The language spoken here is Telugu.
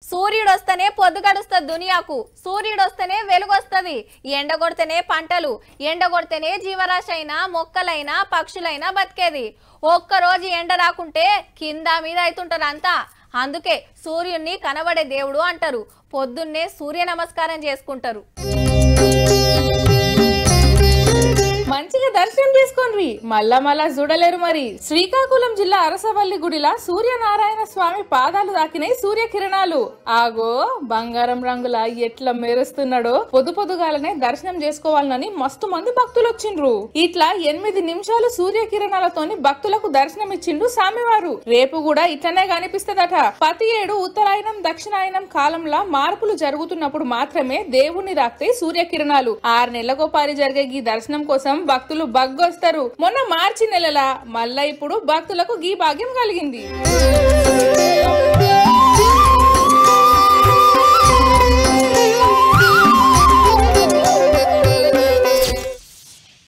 సూర్యుడు వస్తేనే పొద్దు గడుస్తుంది దునియాకు సూర్యుడు వస్తేనే వెలుగు వస్తుంది ఎండ కొడితేనే పంటలు ఎండ కొడితేనే జీవరాశి అయినా మొక్కలైనా పక్షులైనా బతికేది ఒక్కరోజు ఎండ రాకుంటే కింద మీద అవుతుంటారు అంతా అందుకే సూర్యుణ్ణి కనబడే దేవుడు అంటారు పొద్దున్నే సూర్య నమస్కారం చేసుకుంటారు మంచిగా దర్శనం చేసుకోండి మళ్ళా మళ్ళా చూడలేరు మరి శ్రీకాకుళం జిల్లా అరసవల్లి గుడిలా సూర్యనారాయణ స్వామి పాదాలు తాకినాయి సూర్యకిరణాలు ఆగో బంగారం రంగుల ఎట్లా మెరుస్తున్నాడో పొద్దు పొద్దుగాలనే దర్శనం చేసుకోవాలని మస్తు మంది భక్తులు వచ్చిండ్రు ఇట్లా ఎనిమిది నిమిషాలు సూర్యకిరణాలతోని భక్తులకు దర్శనం ఇచ్చిండు స్వామివారు రేపు కూడా ఇట్లనే కనిపిస్తదట ప్రతి ఏడు ఉత్తరాయణం దక్షిణాయనం కాలంలో మార్పులు జరుగుతున్నప్పుడు మాత్రమే దేవుణ్ణి రాక్తాయి సూర్యకిరణాలు ఆరు నెలలకు పారి జరిగే ఈ దర్శనం కోసం భక్తులు బగ్గొస్తారు మొన్న మార్చి నెలల మళ్ళా ఇప్పుడు భక్తులకు గీ భాగ్యం కలిగింది